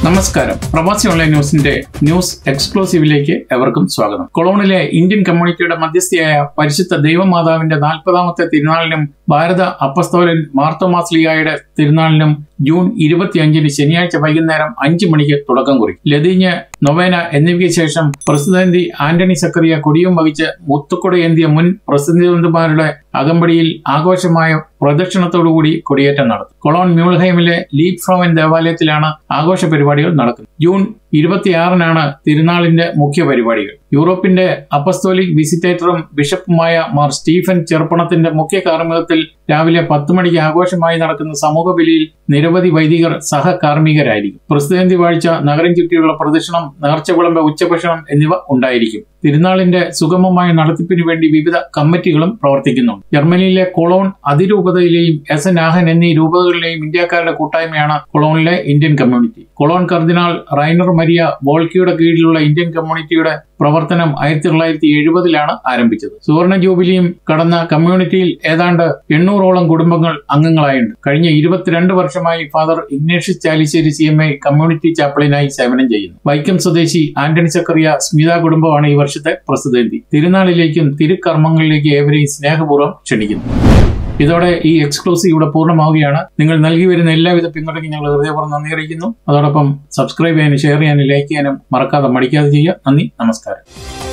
നമസ്കാരം പ്രവാസി ഓൺലൈൻ ന്യൂസിന്റെ ന്യൂസ് എക്സ്ക്ലൂസീവിലേക്ക് എവർക്കും സ്വാഗതം കൊളോണിലെ ഇന്ത്യൻ കമ്മ്യൂണിറ്റിയുടെ മധ്യസ്ഥയായ പരിശുദ്ധ ദൈവമാതാവിന്റെ നാൽപ്പതാമത്തെ തിരുനാളിനും ഭാരത അപ്പസ്തോലൻ മാർത്തോമാസ്ലിയായുടെ തിരുനാളിനും ജൂൺ ഇരുപത്തിയഞ്ചിന് ശനിയാഴ്ച വൈകുന്നേരം അഞ്ചു മണിക്ക് തുടക്കം കുറിക്കും ലതീഞ്ഞ് നൊവേന എന്നിവയ്ക്ക് ശേഷം പ്രസിഡന്റ് ആന്റണി സക്കറിയ കൊടിയും വഹിച്ച് മുത്തുക്കൊടയേന്തിയ മുൻ പ്രസിഡന്റുമാരുടെ അകമ്പടിയിൽ ആഘോഷമായ പ്രദക്ഷിണത്തോടുകൂടി കൊടിയേറ്റം നടത്തും കൊളോൺ മ്യൂൾഹൈമിലെ ലീപ് ഫ്രോവൻ ദേവാലയത്തിലാണ് ആഘോഷ പരിപാടികൾ നടക്കുന്നത് ജൂൺ ഇരുപത്തിയാറിനാണ് തിരുനാളിന്റെ മുഖ്യ പരിപാടികൾ യൂറോപ്പിന്റെ അപ്പസ്തോലിക് വിസിറ്റേറ്ററും ബിഷപ്പുമായ മാർ സ്റ്റീഫൻ ചെറുപ്പണത്തിന്റെ മുഖ്യ കാർമ്മികത്തിൽ രാവിലെ പത്ത് മണിക്ക് ആഘോഷമായി നടക്കുന്ന സമൂഹ ബലിയിൽ നിരവധി വൈദികർ സഹകാർമ്മികരായിരിക്കും പ്രസിദ്ധന്തി വാഴ്ച നഗരം ചുറ്റിയുള്ള പ്രദക്ഷിണം നേർച്ച വിളമ്പ ഉച്ചഭക്ഷണം എന്നിവ ഉണ്ടായിരിക്കും തിരുനാളിന്റെ സുഗമമായ നടത്തിപ്പിനു വേണ്ടി വിവിധ കമ്മിറ്റികളും പ്രവർത്തിക്കുന്നുണ്ട് ജർമ്മനിയിലെ കൊളോൺ അതിരൂപതയിലെയും എസ് എൻ ആഹൻ എന്നീ രൂപതകളിലെയും ഇന്ത്യക്കാരുടെ കൂട്ടായ്മയാണ് കൊളോണിലെ Indian community Cologne cardinal Rainer Maria ബോൾക്കിയുടെ കീഴിലുള്ള ഇന്ത്യൻ കമ്മ്യൂണിറ്റിയുടെ പ്രവർത്തനം ആയിരത്തി തൊള്ളായിരത്തി എഴുപതിലാണ് ആരംഭിച്ചത് സുവർണ ജൂബിലിയും കടന്ന കമ്മ്യൂണിറ്റിയിൽ ഏതാണ്ട് എണ്ണൂറോളം കുടുംബങ്ങൾ അംഗങ്ങളായുണ്ട് കഴിഞ്ഞ ഇരുപത്തിരണ്ട് വർഷമായി father Ignatius Chalissery C M I community ചാപ്പളിനായി സേവനം ചെയ്യുന്നു വൈക്കം സ്വദേശി ആന്റണി സക്കറിയ സ്മിത കുടുംബമാണ് ഈ വർഷത്തെ പ്രസിദ്ധി തിരുനാളിലേക്കും തിരുക്കർമ്മങ്ങളിലേക്കും ഏവരെയും സ്നേഹപൂർവ്വം ക്ഷണിക്കുന്നു ഇതോടെ ഈ എക്സ്ക്ലൂസീവ് ഇവിടെ പൂർണ്ണമാവുകയാണ് നിങ്ങൾ നൽകി വരുന്ന എല്ലാവിധ പിന്തുണയ്ക്കും ഞങ്ങൾ ഹൃദയപൂർവ്വം നന്ദി അറിയിക്കുന്നു അതോടൊപ്പം സബ്സ്ക്രൈബ് ചെയ്യാനും ഷെയർ ചെയ്യാനും ലൈക്ക് ചെയ്യാനും മറക്കാതെ മടിക്കാതെ ചെയ്യുക നന്ദി നമസ്കാരം